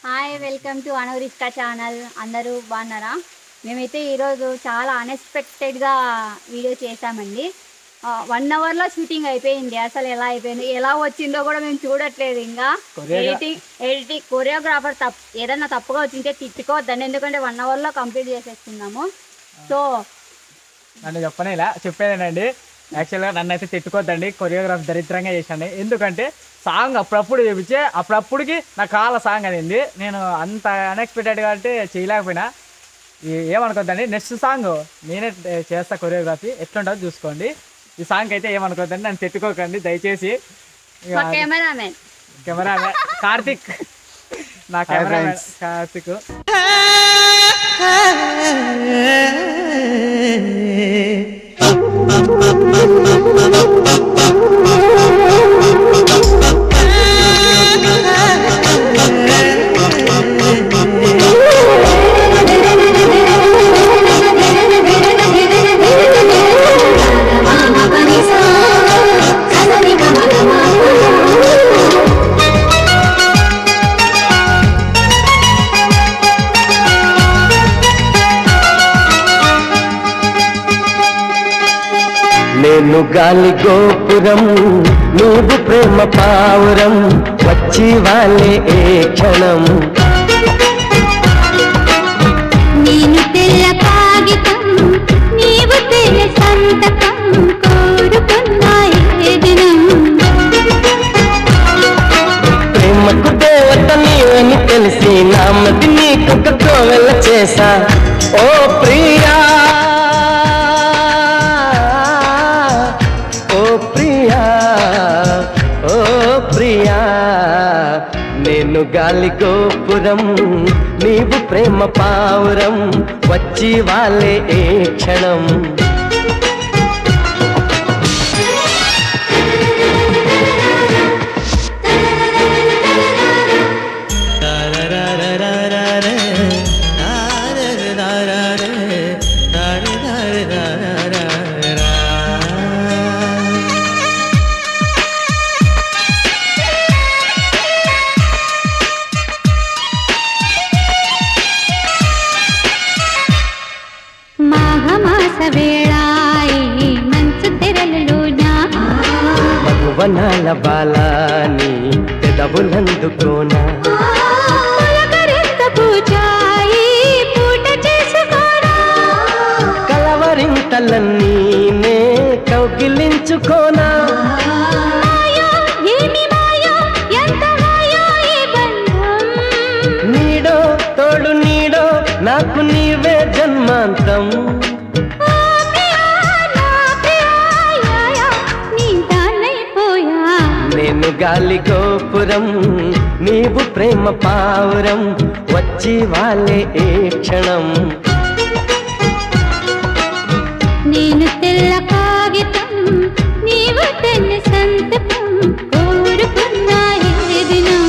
hi welcome to అనవరిస్కా channel అందరూ బాగున్నారా మేమైతే ఈరోజు చాలా అన్ఎక్స్పెక్టెడ్గా వీడియో చేశామండి వన్ అవర్లో షూటింగ్ అయిపోయింది అసలు ఎలా అయిపోయింది ఎలా వచ్చిందో కూడా మేము చూడట్లేదు ఇంకా Choreogra- ఎడిటింగ్ ఎడిటింగ్ కొరియోగ్రాఫర్ తప్పు ఏదన్నా తప్పుగా వచ్చింటే తిట్టుకోవద్దండి ఎందుకంటే వన్ అవర్లో కంప్లీట్ చేసేస్తున్నాము సో నన్ను చెప్పనేలా చెప్పేదేనండి యాక్చువల్గా నన్ను అయితే తిట్టుకోవద్దండి కొరియోగ్రాఫ్ దరిద్రంగా చేశాను ఎందుకంటే సాంగ్ అప్పుడప్పుడు చూపించే అప్పుడప్పుడుకి నా కాల సాంగ్ అనింది నేను అంత అన్ఎక్స్పెక్టెడ్గా అంటే చేయలేకపోయినా ఈ- ఏమనుకోద్దండి నెక్స్ట్ సాంగ్ నేనే చేస్తా కొరియోగ్రఫీ ఎట్లుంటుందో చూసుకోండి ఈ సాంగ్ అయితే ఏమనుకోద్దండి నన్ను తిట్టుకోకండి దయచేసి ఇక మా కెమెరామెన్ కెమెరా కార్తిక్ నా కెమెరా కార్తిక్ నేను గాలి గోపురం నువ్వు ప్రేమ పావురం వచ్చి వాళ్ళే ఏ క్షణం నేను తెల్ల కాగితం నీవు తెల్ల సంతకం కోరుకున్నా ఏ దినం ప్రేమకు దేవత నీవని తెలిసి నామది నీకొక కోవెల చేసా ఓ ప్రియా ఓ ప్రియా ఓ ప్రియా నేను గాలి గోపురం నీవు ప్రేమ పావురం వచ్చి వాళ్ళే ఏ క్షణం మాఘమాస వేళాయి మంచు తెరలునా మధువనాల బాలాని పెదవులందుకోనా పులకరింత పూజాయి పూట చేసుకోరా కలవరింతలన్నీ నే కౌగిలించుకోనా మాయా ఏమి మాయా ఎంత మాయా ఈ బంధం నీడో తోడు నీడో నాకు నీవే జన్మాంతం ఓ ప్రియా నా ప్రియాయాయా నీ దానైపోయా నేను గాలి గోపురం నీవు ప్రేమ పావురం వచ్చి వాళ్ళే ఏ క్షణం నేను తెల్ల కాగితం నీవు తెల్ల సంతకం కోరుకున్నా ఏ దినం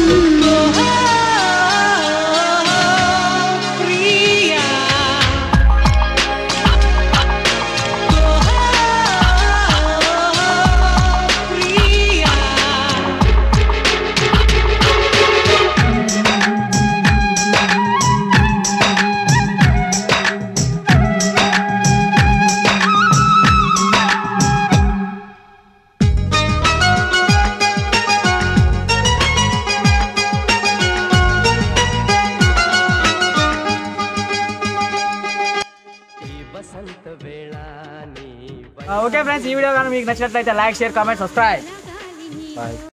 ఈ వసంత వేళ నీ ఓకే ఫ్రెండ్స్ ఈ వీడియో కానీ మీకు నచ్చినట్లయితే లైక్ షేర్ కామెంట్ సబ్స్క్రైబ్ గాలిని బాయ్